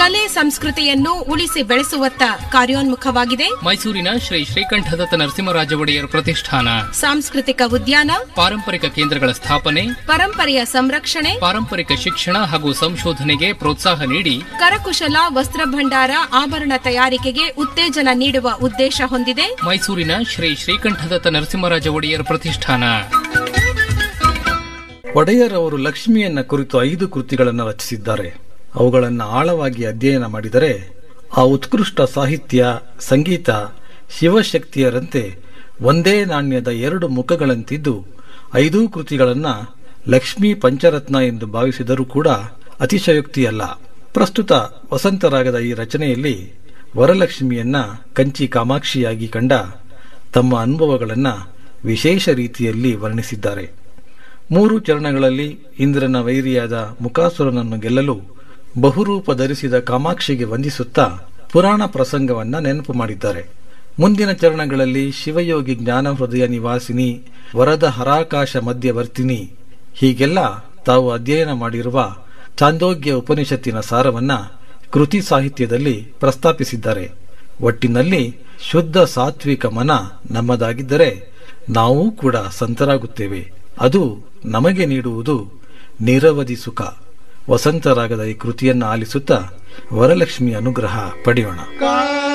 ಕಲೆ ಸಂಸ್ಕೃತಿಯನ್ನು ಉಳಿಸಿ ಬೆಳೆಸುವತ್ತ ಕಾರ್ಯೋನ್ಮುಖವಾಗಿದೆ ಮೈಸೂರಿನ ಶ್ರೀ ಶ್ರೀಕಂಠದತ್ತ ನರಸಿಂಹರಾಜ ಒಡೆಯರ್ ಪ್ರತಿಷ್ಠಾನ ಸಾಂಸ್ಕೃತಿಕ ಉದ್ಯಾನ ಪಾರಂಪರಿಕ ಕೇಂದ್ರಗಳ ಸ್ಥಾಪನೆ ಪರಂಪರೆಯ ಸಂರಕ್ಷಣೆ ಪಾರಂಪರಿಕ ಶಿಕ್ಷಣ ಹಾಗೂ ಸಂಶೋಧನೆಗೆ ಪ್ರೋತ್ಸಾಹ ನೀಡಿ ಕರಕುಶಲ ವಸ್ತ್ರ ಭಂಡಾರ ಆಭರಣ ತಯಾರಿಕೆಗೆ ಉತ್ತೇಜನ ನೀಡುವ ಉದ್ದೇಶ ಹೊಂದಿದೆ ಮೈಸೂರಿನ ಶ್ರೀ ಶ್ರೀಕಂಠದತ್ತ ನರಸಿಂಹರಾಜ ಒಡೆಯರ್ ಪ್ರತಿಷ್ಠಾನ ಒಡೆಯರ್ ಅವರು ಲಕ್ಷ್ಮಿಯನ್ನ ಕುರಿತು ಐದು ಕೃತಿಗಳನ್ನು ರಚಿಸಿದ್ದಾರೆ ಅವುಗಳನ್ನು ಆಳವಾಗಿ ಅಧ್ಯಯನ ಮಾಡಿದರೆ ಆ ಉತ್ಕೃಷ್ಟ ಸಾಹಿತ್ಯ ಸಂಗೀತ ಶಿವಶಕ್ತಿಯರಂತೆ ಒಂದೇ ನಾಣ್ಯದ ಎರಡು ಮುಖಗಳಂತಿದ್ದು ಐದೂ ಕೃತಿಗಳನ್ನ ಲಕ್ಷ್ಮೀ ಪಂಚರತ್ನ ಎಂದು ಭಾವಿಸಿದರೂ ಕೂಡ ಅತಿಶಯೋಕ್ತಿಯಲ್ಲ ಪ್ರಸ್ತುತ ವಸಂತರಾಗದ ಈ ರಚನೆಯಲ್ಲಿ ವರಲಕ್ಷ್ಮಿಯನ್ನ ಕಂಚಿ ಕಾಮಾಕ್ಷಿಯಾಗಿ ಕಂಡ ತಮ್ಮ ಅನುಭವಗಳನ್ನ ವಿಶೇಷ ರೀತಿಯಲ್ಲಿ ವರ್ಣಿಸಿದ್ದಾರೆ ಮೂರು ಚರಣಗಳಲ್ಲಿ ಇಂದ್ರನ ವೈರಿಯಾದ ಮುಖಾಸುರನನ್ನು ಗೆಲ್ಲಲು ಬಹುರೂಪ ಧರಿಸಿದ ಕಾಮಾಕ್ಷಿಗೆ ವಂದಿಸುತ್ತಾ ಪುರಾಣ ಪ್ರಸಂಗವನ್ನ ನೆನಪು ಮಾಡಿದ್ದಾರೆ ಮುಂದಿನ ಚರಣಗಳಲ್ಲಿ ಶಿವಯೋಗಿ ಜ್ಞಾನ ಹೃದಯ ನಿವಾಸಿನಿ ವರದ ಹರಾಕಾಶ ಮಧ್ಯವರ್ತಿನಿ ಹೀಗೆಲ್ಲ ತಾವು ಅಧ್ಯಯನ ಮಾಡಿರುವ ಚಾಂದೋಗ್ಯ ಉಪನಿಷತ್ತಿನ ಸಾರವನ್ನ ಕೃತಿ ಸಾಹಿತ್ಯದಲ್ಲಿ ಪ್ರಸ್ತಾಪಿಸಿದ್ದಾರೆ ಒಟ್ಟಿನಲ್ಲಿ ಶುದ್ಧ ಸಾತ್ವಿಕ ಮನ ನಮ್ಮದಾಗಿದ್ದರೆ ನಾವೂ ಕೂಡ ಸಂತರಾಗುತ್ತೇವೆ ಅದು ನಮಗೆ ನೀಡುವುದು ನಿರವಧಿ ಸುಖ ವಸಂತರಾಗದ ಈ ಕೃತಿಯನ್ನು ಆಲಿಸುತ್ತಾ ವರಲಕ್ಷ್ಮಿ ಅನುಗ್ರಹ ಪಡೆಯೋಣ